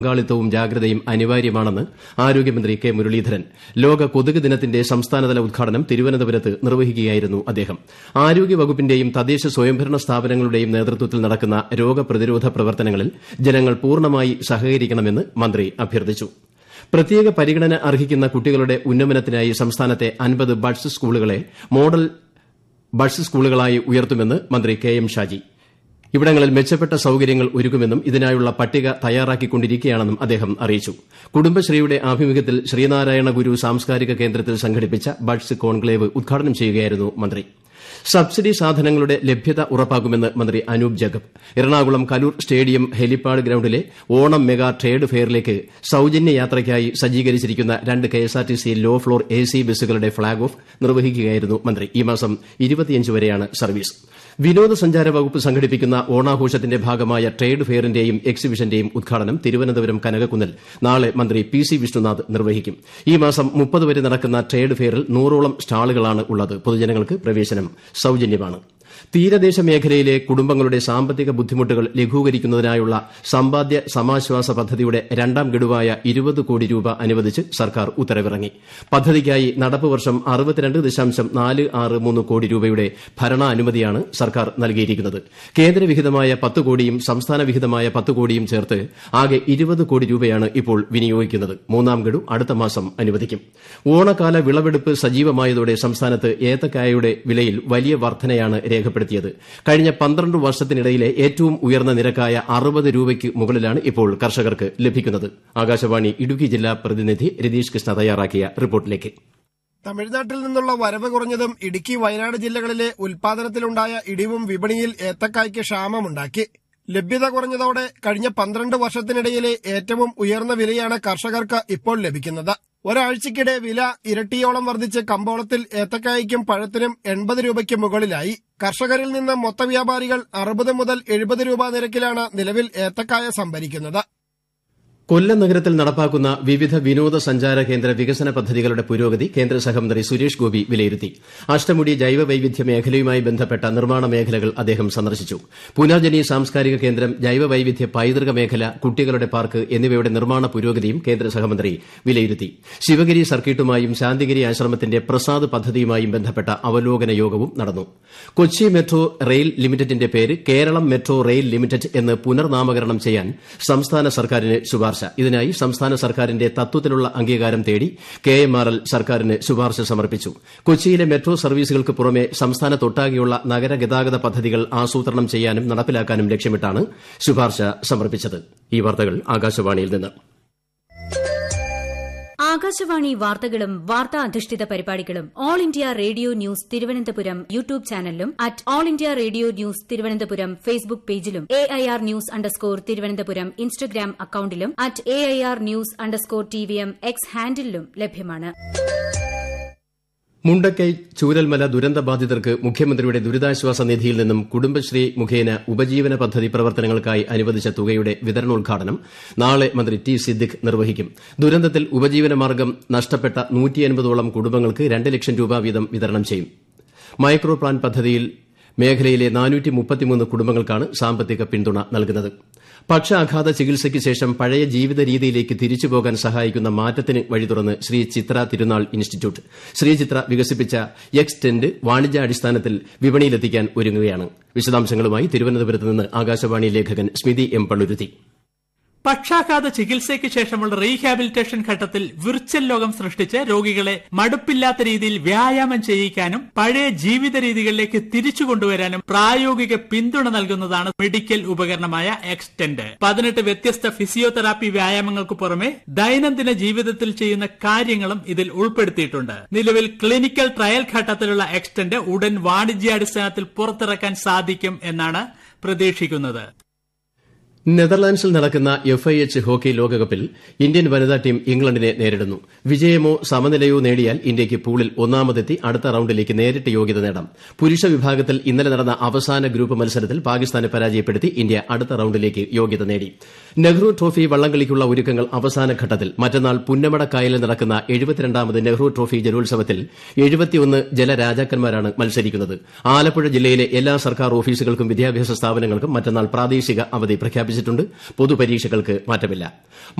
പങ്കാളിത്തവും ജാഗ്രതയും അനിവാര്യമാണെന്ന് ആരോഗ്യമന്ത്രി കെ മുരളീധരൻ ലോക കൊതുക് ദിനത്തിന്റെ സംസ്ഥാനതല ഉദ്ഘാടനം തിരുവനന്തപുരത്ത് നിർവഹിക്കുകയായിരുന്നു അദ്ദേഹം ആരോഗ്യവകുപ്പിന്റെയും തദ്ദേശ സ്വയംഭരണ സ്ഥാപനങ്ങളുടെയും നേതൃത്വത്തിൽ നടക്കുന്ന രോഗപ്രതിരോധ പ്രവർത്തനങ്ങളിൽ ജനങ്ങൾ പൂർണ്ണമായി സഹകരിക്കണമെന്ന് മന്ത്രി അഭ്യർത്ഥിച്ചു പ്രത്യേക പരിഗണന അർഹിക്കുന്ന കുട്ടികളുടെ ഉന്നമനത്തിനായി സംസ്ഥാനത്തെ അൻപത് ബഡ്സ് സ്കൂളുകളെ മോഡൽ ബഡ്സ് സ്കൂളുകളായി ഉയർത്തുമെന്ന് മന്ത്രി കെ എം ഷാജി ഇവിടങ്ങളിൽ മെച്ചപ്പെട്ട സൌകര്യങ്ങൾ ഒരുക്കുമെന്നും ഇതിനായുള്ള പട്ടിക തയ്യാറാക്കിക്കൊണ്ടിരിക്കുകയാണെന്നും അദ്ദേഹം അറിയിച്ചു കുടുംബശ്രീയുടെ ആഭിമുഖ്യത്തിൽ ശ്രീനാരായണ ഗുരു സാംസ്കാരിക കേന്ദ്രത്തിൽ സംഘടിപ്പിച്ച ബഡ്സ് കോൺക്ലേവ് ഉദ്ഘാടനം ചെയ്യുകയായിരുന്നു മന്ത്രി സബ്സിഡി സാധനങ്ങളുടെ ലഭ്യത ഉറപ്പാക്കുമെന്ന് മന്ത്രി അനൂപ് ജേക്കബ് എറണാകുളം കലൂർ സ്റ്റേഡിയം ഹെലിപ്പാഡ് ഗ്രൌണ്ടിലെ ഓണം മെഗാ ട്രേഡ് ഫെയറിലേക്ക് സൌജന്യ യാത്രയ്ക്കായി സജ്ജീകരിച്ചിരിക്കുന്ന രണ്ട് KSRTC low floor A C ബസ്സുകളുടെ ഫ്ളാഗ് ഓഫ് നിർവഹിക്കുകയായിരുന്നു മന്ത്രി ഈ മാസം വരെയാണ് സർവീസ് വിനോദസഞ്ചാര വകുപ്പ് സംഘടിപ്പിക്കുന്ന ഓണാഘോഷത്തിന്റെ ഭാഗമായ ട്രേഡ് ഫെയറിന്റെയും എക്സിബിഷന്റെയും ഉദ്ഘാടനം തിരുവനന്തപുരം കനകക്കുന്നിൽ നാളെ മന്ത്രി പി സി വിഷ്ണുനാഥ് നിർവഹിക്കും ഈ മാസം മുപ്പത് വരെ നടക്കുന്ന ട്രേഡ് ഫെയറിൽ നൂറോളം സ്റ്റാളുകളാണ് ഉള്ളത് പൊതുജനങ്ങൾക്ക് പ്രവേശനം സൌജന്യമാണ് തീരദേശ മേഖലയിലെ കുടുംബങ്ങളുടെ സാമ്പത്തിക ബുദ്ധിമുട്ടുകൾ ലഘൂകരിക്കുന്നതിനായുള്ള സമ്പാദ്യ സമാശ്വാസ പദ്ധതിയുടെ രണ്ടാം ഗഡുവായ ഇരുപത് കോടി രൂപ അനുവദിച്ച് സർക്കാർ ഉത്തരവിറങ്ങി പദ്ധതിക്കായി നടപ്പ് വർഷം കോടി രൂപയുടെ ഭരണാനുമതിയാണ് സർക്കാർ നൽകിയിരിക്കുന്നത് കേന്ദ്രവിഹിതമായ പത്ത് കോടിയും സംസ്ഥാന വിഹിതമായ പത്ത് കോടിയും ചേർത്ത് ആകെ ഇരുപത് കോടി രൂപയാണ് ഇപ്പോൾ വിനിയോഗിക്കുന്നത് മൂന്നാം ഗഡു അടുത്ത മാസം അനുവദിക്കും ഓണക്കാല വിളവെടുപ്പ് സജീവമായതോടെ സംസ്ഥാനത്ത് ഏത്തക്കായയുടെ വിലയിൽ വലിയ വർധനയാണ് രേഖപ്പെടുത്തിയത് കഴിഞ്ഞ പന്ത്രണ്ട് വർഷത്തിനിടയിലെ ഏറ്റവും ഉയർന്ന നിരക്കായ അറുപത് രൂപയ്ക്ക് മുകളിലാണ് ഇപ്പോൾ കർഷകർക്ക് ലഭിക്കുന്നത് ആകാശവാണി ഇടുക്കി ജില്ലാ പ്രതിനിധി രതീഷ് കൃഷ്ണ തയ്യാറാക്കിയ റിപ്പോർട്ടിലേക്ക് തമിഴ്നാട്ടിൽ നിന്നുള്ള വരവ് കുറഞ്ഞതും ഇടുക്കി വയനാട് ജില്ലകളിലെ ഉൽപാദനത്തിലുണ്ടായ ഇടിവും വിപണിയിൽ ഏത്തക്കായ്ക്ക് ക്ഷാമമുണ്ടാക്കി ലഭ്യത കുറഞ്ഞതോടെ കഴിഞ്ഞ പന്ത്രണ്ട് വർഷത്തിനിടയിലെ ഏറ്റവും ഉയർന്ന വിലയാണ് കർഷകർക്ക് ഇപ്പോൾ ലഭിക്കുന്നത് ഒരാഴ്ചക്കിടെ വില ഇരട്ടിയോളം വർദ്ധിച്ച് കമ്പോളത്തിൽ ഏത്തക്കായ്ക്കും പഴത്തിനും എൺപത് രൂപയ്ക്ക് മുകളിലായി കർഷകരിൽ നിന്ന് മൊത്ത വ്യാപാരികൾ അറുപത് മുതൽ എഴുപത് രൂപ നിരക്കിലാണ് നിലവിൽ ഏത്തക്കായ സംഭരിക്കുന്നത് കൊല്ലം നഗരത്തിൽ നടപ്പാക്കുന്ന വിവിധ വിനോദസഞ്ചാര കേന്ദ്ര വികസന പദ്ധതികളുടെ പുരോഗതി കേന്ദ്ര സഹമന്ത്രി സുരേഷ് ഗോപി വിലയിരുത്തി അഷ്ടമുടി ജൈവ വൈവിധ്യ മേഖലയുമായി ബന്ധപ്പെട്ട നിർമ്മാണ മേഖലകൾ അദ്ദേഹം സന്ദർശിച്ചു പുനർജനി സാംസ്കാരിക കേന്ദ്രം ജൈവ വൈവിധ്യ പൈതൃക മേഖല കുട്ടികളുടെ പാർക്ക് എന്നിവയുടെ നിർമ്മാണ പുരോഗതിയും കേന്ദ്ര സഹമന്ത്രി വിലയിരുത്തി ശിവഗിരി സർക്കിട്ടുമായും ശാന്തിഗിരി ആശ്രമത്തിന്റെ പ്രസാദ് പദ്ധതിയുമായും ബന്ധപ്പെട്ട അവലോകന യോഗവും നടന്നു കൊച്ചി മെട്രോ റെയിൽ ലിമിറ്റഡിന്റെ പേര് കേരളം മെട്രോ റെയിൽ ലിമിറ്റഡ് എന്ന് പുനർനാമകരണം ചെയ്യാൻ സംസ്ഥാന സർക്കാരിന് ശുപാർശ ഇതിനായി സംസ്ഥാന സർക്കാരിന്റെ തത്വത്തിലുള്ള അംഗീകാരം തേടി കെ എം ആർ എൽ സർക്കാരിന് ശുപാർശ സമർപ്പിച്ചു കൊച്ചിയിലെ മെട്രോ സർവീസുകൾക്ക് പുറമെ സംസ്ഥാനത്തൊട്ടാകെയുള്ള നഗര ഗതാഗത പദ്ധതികൾ ആസൂത്രണം ചെയ്യാനും നടപ്പിലാക്കാനും ലക്ഷ്യമിട്ടാണ് ശുപാർശ സമർപ്പിച്ചത് ഈ വാർത്തകൾ ആകാശവാണിയിൽ നിന്ന് ആകാശവാണി വാർത്തകളും വാർത്താ അധിഷ്ഠിത പരിപാടികളും all India radio news Thiruvananthapuram YouTube ചാനലിലും at all India radio news Thiruvananthapuram Facebook പേജിലും A I R news underscore Thiruvananthapuram Instagram അക്കൌണ്ടിലും at A I R news underscore T V M X ഹാൻഡിലും ലഭ്യമാണ് മുണ്ടക്കൈ ചൂരൽമല ദുരന്തബാധിതർക്ക് മുഖ്യമന്ത്രിയുടെ ദുരിതാശ്വാസ നിധിയിൽ നിന്നും കുടുംബശ്രീ മുഖേന ഉപജീവന പദ്ധതി പ്രവർത്തനങ്ങൾക്കായി അനുവദിച്ച തുകയുടെ വിതരണോദ്ഘാടനം നാളെ മന്ത്രി ടി സിദ്ദിഖ് നിർവഹിക്കും ദുരന്തത്തിൽ ഉപജീവനമാർഗ്ഗം നഷ്ടപ്പെട്ട നൂറ്റിയൻപതോളം കുടുംബങ്ങൾക്ക് രണ്ട് ലക്ഷം രൂപ വീതം വിതരണം ചെയ്യും മൈക്രോ പ്ലാൻ പദ്ധതിയിൽ മേഖലയിലെ കുടുംബങ്ങൾക്കാണ് സാമ്പത്തിക പിന്തുണ നൽകുന്നത് പക്ഷാഘാത ചികിത്സയ്ക്ക് ശേഷം പഴയ ജീവിത രീതിയിലേക്ക് തിരിച്ചുപോകാൻ സഹായിക്കുന്ന മാറ്റത്തിന് വഴി തുറന്ന് ശ്രീ ചിത്ര തിരുനാൾ ഇൻസ്റ്റിറ്റ്യൂട്ട് ശ്രീചിത്ര വികസിപ്പിച്ച എക്സ് ടെന്റ് വാണിജ്യാടിസ്ഥാനത്തിൽ വിപണിയിലെത്തിക്കാൻ ഒരുങ്ങുകയാണ് വിശദാംശങ്ങളുമായി തിരുവനന്തപുരത്ത് നിന്ന് ആകാശവാണി ലേഖകൻ സ്മിതി എം പള്ളുരുത്തി പക്ഷാഘാത ചികിത്സയ്ക്ക് ശേഷമുള്ള റീഹാബിലിറ്റേഷൻ ഘട്ടത്തിൽ വിർച്വൽ ലോകം സൃഷ്ടിച്ച് രോഗികളെ മടുപ്പില്ലാത്ത രീതിയിൽ വ്യായാമം ചെയ്യിക്കാനും പഴയ ജീവിത രീതികളിലേക്ക് തിരിച്ചു കൊണ്ടുവരാനും പ്രായോഗിക പിന്തുണ നൽകുന്നതാണ് മെഡിക്കൽ ഉപകരണമായ എക്സ്റ്റെന്റ് പതിനെട്ട് വ്യത്യസ്ത ഫിസിയോതെറാപ്പി വ്യായാമങ്ങൾക്ക് പുറമെ ദൈനംദിന ജീവിതത്തിൽ ചെയ്യുന്ന കാര്യങ്ങളും ഇതിൽ ഉൾപ്പെടുത്തിയിട്ടുണ്ട് നിലവിൽ ക്ലിനിക്കൽ ട്രയൽ ഘട്ടത്തിലുള്ള എക്സ്റ്റെന്റ് ഉടൻ വാണിജ്യാടിസ്ഥാനത്തിൽ പുറത്തിറക്കാൻ സാധിക്കും എന്നാണ് പ്രതീക്ഷിക്കുന്നത് നെതർലാൻഡ്സിൽ നടക്കുന്ന എഫ് ഐ എച്ച് ഹോക്കി ലോകകപ്പിൽ ഇന്ത്യൻ വനിതാ ടീം ഇംഗ്ലണ്ടിനെ നേരിടുന്നു വിജയമോ സമനിലയോ നേടിയാൽ ഇന്ത്യയ്ക്ക് പൂളിൽ ഒന്നാമതെത്തി അടുത്ത റൌണ്ടിലേക്ക് നേരിട്ട് യോഗ്യത നേടാം പുരുഷ വിഭാഗത്തിൽ ഇന്നലെ നടന്ന അവസാന ഗ്രൂപ്പ് മത്സരത്തിൽ പാകിസ്ഥാനെ പരാജയപ്പെടുത്തി ഇന്ത്യ അടുത്ത റൌണ്ടിലേക്ക് യോഗ്യത നേടി നെഹ്റു ട്രോഫി വള്ളംകളിക്കുള്ള ഒരുക്കങ്ങൾ അവസാന ഘട്ടത്തിൽ മറ്റന്നാൾ പുന്നമട കായലിൽ നടക്കുന്ന എഴുപത്തിരണ്ടാമത് നെഹ്റു ട്രോഫി ജലോത്സവത്തിൽ എഴുപത്തിയൊന്ന് ജലരാജാക്കന്മാരാണ് മത്സരിക്കുന്നത് ആലപ്പുഴ ജില്ലയിലെ എല്ലാ സർക്കാർ ഓഫീസുകൾക്കും വിദ്യാഭ്യാസ സ്ഥാപനങ്ങൾക്കും മറ്റന്നാൾ പ്രാദേശിക അവധി പ്രഖ്യാപിച്ചു പ്രഖ്യാപിച്ചിട്ടുണ്ട് പൊതുപരീക്ഷകൾക്ക് മാറ്റമില്ല